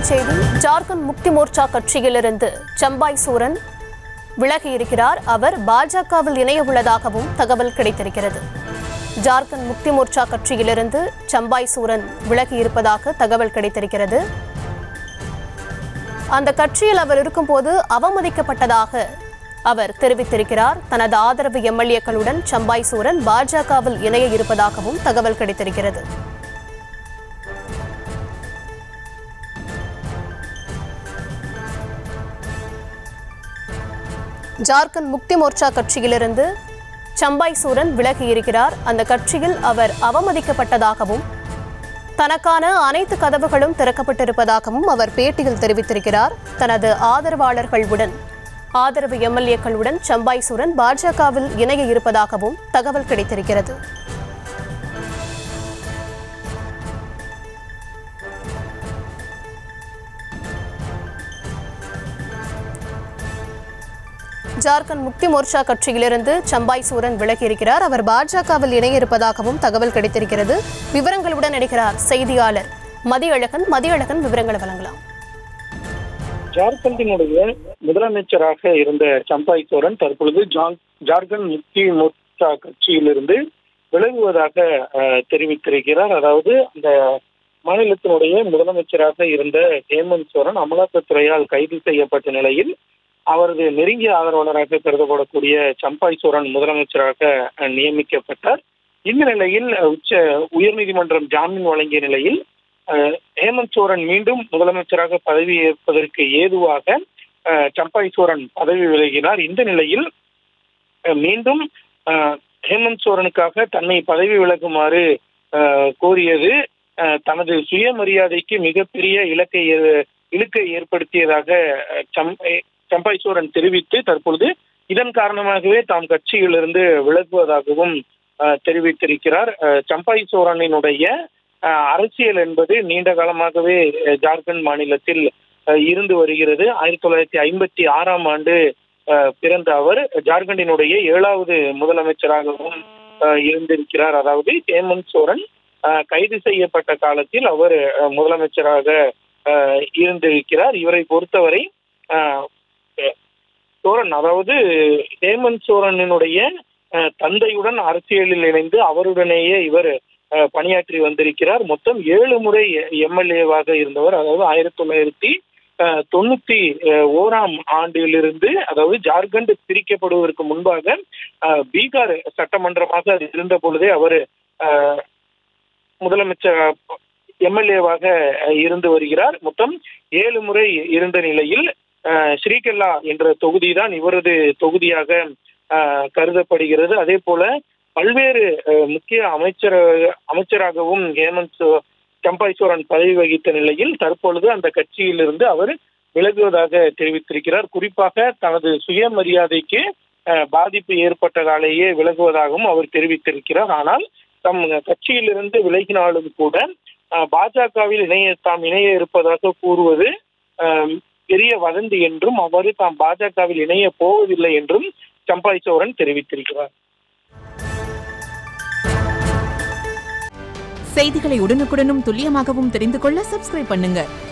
செய்தி ஜார்க்கண்ட் முக்தி மோர்ச்சா கட்சியிலிருந்து சம்பாய் சூரன் விலகியிருக்கிறார் அவர் பாஜகவில் இணைய உள்ளதாகவும் தகவல் கிடைத்திருக்கிறது ஜார்க்கண்ட் முக்தி மோர்ச்சா கட்சியிலிருந்து சம்பாய் சூரன் விலகியிருப்பதாக தகவல் கிடைத்திருக்கிறது அந்த கட்சியில் அவர் இருக்கும்போது அவமதிக்கப்பட்டதாக அவர் தெரிவித்திருக்கிறார் தனது ஆதரவு எம்எல்ஏக்களுடன் சம்பாய் சூரன் பாஜகவில் இணைய இருப்பதாகவும் தகவல் கிடைத்திருக்கிறது ஜார்க்கண்ட் முக்தி மோர்ச்சா கட்சியிலிருந்து சம்பாய் சூரன் விலகியிருக்கிறார் அந்த கட்சியில் அவர் அவமதிக்கப்பட்டதாகவும் தனக்கான அனைத்து கதவுகளும் திறக்கப்பட்டிருப்பதாகவும் அவர் பேட்டியில் தெரிவித்திருக்கிறார் தனது ஆதரவாளர்களுடன் ஆதரவு எம்எல்ஏக்களுடன் சம்பாய் சூரன் பாஜகவில் இணைய இருப்பதாகவும் தகவல் கிடைத்திருக்கிறது ஜார்க்கண்ட் முக்தி மோர்ச்சா கட்சியிலிருந்து சம்பாய் சூரன் விலகியிருக்கிறார் அவர் பாஜகவில் இணைய இருப்பதாகவும் தகவல் கிடைத்திருக்கிறது விவரங்களுடன் இணைகிறார் செய்தியாளர் மதியழகன் மதியழகன் விவரங்களை வழங்கலாம் ஜார்க்கண்டினுடைய முதலமைச்சராக இருந்த சம்பாய் சோரன் தற்பொழுது ஜாங்- ஜார்க்கண்ட் முக்தி மோர்ச்சா கட்சியிலிருந்து விலகுவதாக அஹ், தெரிவித்திருக்கிறார் அதாவது அந்த மாநிலத்தினுடைய முதலமைச்சராக இருந்த ஹேமந்த் சோரன் அமலாக்கத்துறையால் கைது செய்யப்பட்ட நிலையில் அவரது நெருங்கிய ஆதரவாளராக கருதப்படக்கூடிய சம்பாய் சோரன் முதலமைச்சராக அஹ், நியமிக்கப்பட்டார் இந்த நிலையில் அஹ், உச்ச உயர்நீதிமன்றம் ஜாமீன் வழங்கிய நிலையில் அஹ், ஹேமந்த் சோரன் மீண்டும் முதலமைச்சராக பதவி ஏற்பதற்கு ஏதுவாக அஹ், சம்பாய் சோரன் பதவி விலகினார் இந்த நிலையில் அஹ், மீண்டும் அஹ், ஹேமந்த் சோரனுக்காக தன்னை பதவி விலகுமாறு அஹ், கோரியது அஹ், தனது சுயமரியாதைக்கு மிகப்பெரிய இலக்கை ஏ- இழுக்கை ஏற்படுத்தியதாக அஹ், சம் சம்பாய் சோரன் தெரிவித்து தற்பொழுது இதன் காரணமாகவே தாம் கட்சியிலிருந்து விலகுவதாகவும் அஹ், தெரிவித்திருக்கிறார் அஹ், சம்பாய் சோரனினுடைய அஹ், அரசியல் என்பது நீண்ட காலமாகவே அஹ், ஜார்க்கண்ட் மாநிலத்தில் அஹ், இருந்து வருகிறது ஆயிரத்தி தொள்ளாயிரத்தி ஐம்பத்தி ஆறாம் ஆண்டு அஹ், பிறந்த அவர் ஜார்க்கண்டினுடைய ஏழாவது முதலமைச்சராகவும் அஹ், இருந்திருக்கிறார் அதாவது ஹேமந்த் சோரன் அஹ், கைது செய்யப்பட்ட காலத்தில் அவர் அஹ், முதலமைச்சராக அஹ், இருந்திருக்கிறார் இவரை பொறுத்தவரை அஹ், சோரன் அதாவது ஹேமந்த் சோரனினுடைய அஹ், தந்தையுடன் அரசியலில் இணைந்து அவருடனேயே இவர் அஹ், பணியாற்றி வந்திருக்கிறார் மொத்தம் ஏழு முறை எம்எல்ஏவாக இருந்தவர் அதாவது ஆயிரத்தி தொள்ளாயிரத்தி அஹ், தொண்ணூத்தி அஹ், ஓராம் ஆண்டிலிருந்து அதாவது ஜார்க்கண்ட் பிரிக்கப்படுவதற்கு முன்பாக அஹ், பீகார் சட்டமன்றமாக அது இருந்த பொழுதே அவர் அஹ், முதலமைச்சர் எம்எல்ஏவாக இருந்து வருகிறார் மொத்தம் ஏழு முறை இருந்த நிலையில் அஹ், ஸ்ரீகல்லா என்ற தொகுதி தான் இவரது தொகுதியாக அஹ், கருதப்படுகிறது அதே போல பல்வேறு அஹ், முக்கிய அமைச்சர் அமைச்சராகவும் ஹேமந்த் சோ- சம்பாய் சோரன் பதவி வகித்த நிலையில் தற்பொழுது அந்த கட்சியிலிருந்து அவர் விலகுவதாக தெரிவித்திருக்கிறார் குறிப்பாக தனது சுயமரியாதைக்கு அஹ், பாதிப்பு ஏற்பட்டதாலேயே விலகுவதாகவும் அவர் தெரிவித்திருக்கிறார் ஆனால் தம் கட்சியிலிருந்து விலகினாலும் கூட அஹ், பாஜகவில் இணைய தாம் இணைய இருப்பதாக கூறுவது அஹ், பெரிய வதந்தி என்றும் அவர் தாம் பாஜகவில் இணைய போவதில்லை என்றும் சம்பாய் சோரன் தெரிவித்திருக்கிறார் செய்திகளை உடனுக்குடனும் துல்லியமாகவும் தெரிந்து கொள்ள சப்ஸ்கிரைப் பண்ணுங்க